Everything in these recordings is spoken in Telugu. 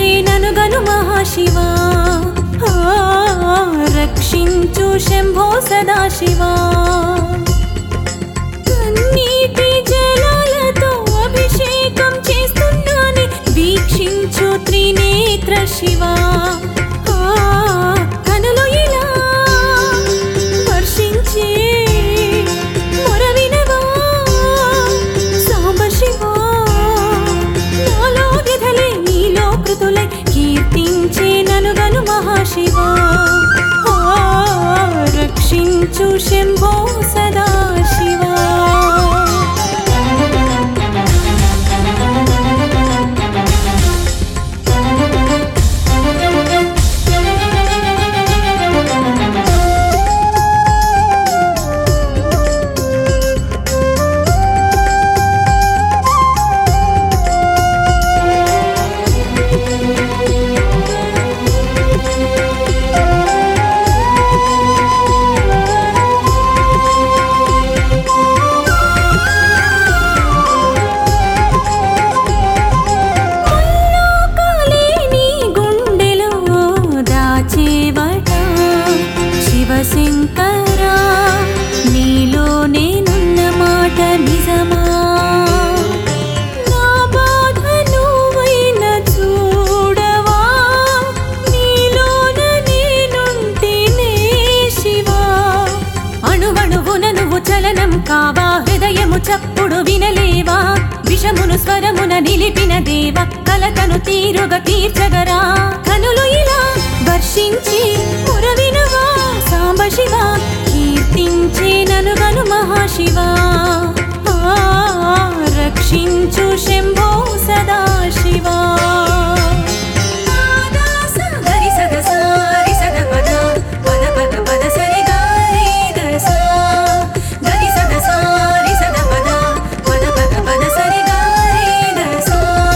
ననుగను మహాశివా ఆ, రక్షించు శంభో సదాశివా కన్నీటి జలాలతో అభిషేకం చేస్తున్నాని వీక్షించు త్రినేత్ర శివా ఆ, కనులు ఇలా వర్షించే మొరవినవా సాంబశివా నాలో వ్యధలే నీలో కృతులై కీర్తించే ననుగను మహాశివా ఆ, రక్షించు శంభో సదాశివా ముల్లోకాలే నీ గుండెలో దాచేవట శివశంకరా నీలో నేనున్న మాట నిజమా నా బాధ నువ్వైన చూడవా నీలోన నేనుంటేనే శివా అణువణువున నువ్వు చలనం కావా హృదయము చప్పుడు వినలేవా విషమును స్వరమున నిలిపిన దేవ కలతను తీరుగా తీర్చగరా కనులు ఇలా వర్షించి మురవినవా సాంబశివా కీర్తించే ననుగను మహాశివా ఆ, రక్షించు శంభో సదాశివా గరి సగ సారి సగ పద పద పద పద సరి గారి దస గరి సగ సారి సగ పద పద పద పద సరి గారి దస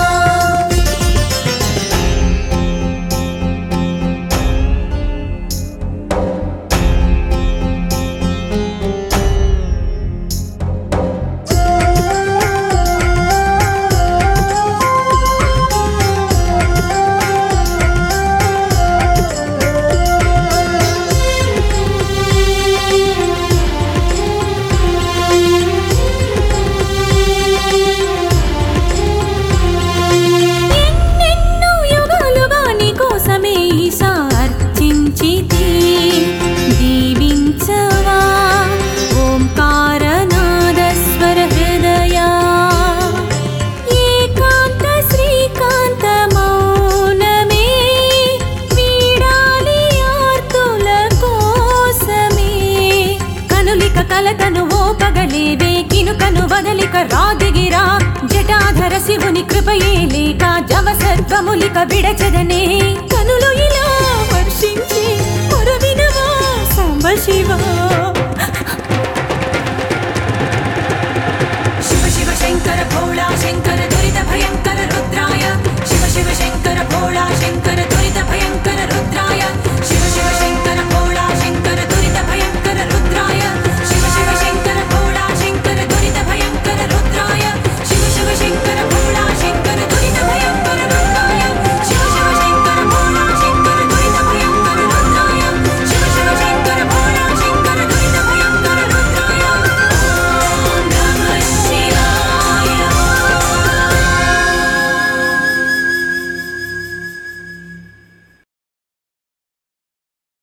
ఎన్నెన్నో యుగాలుగా నీ కోసమే ఈశా అర్చించితి దీవించవా ఓంకారనాద స్వర హృదయా ఏకాంత శ్రీకాంత మౌనమే వీడాలి ఆర్తుల కోసమే కనులిక కలతను ఓపగలేవే కినుకను వదలిక రాదిగిరా జటాధర శివుని కృపయే లేక జవసత్వములిక విడచదనే కనులు ఇలా వర్షించి మురవినవా సాంబ శివా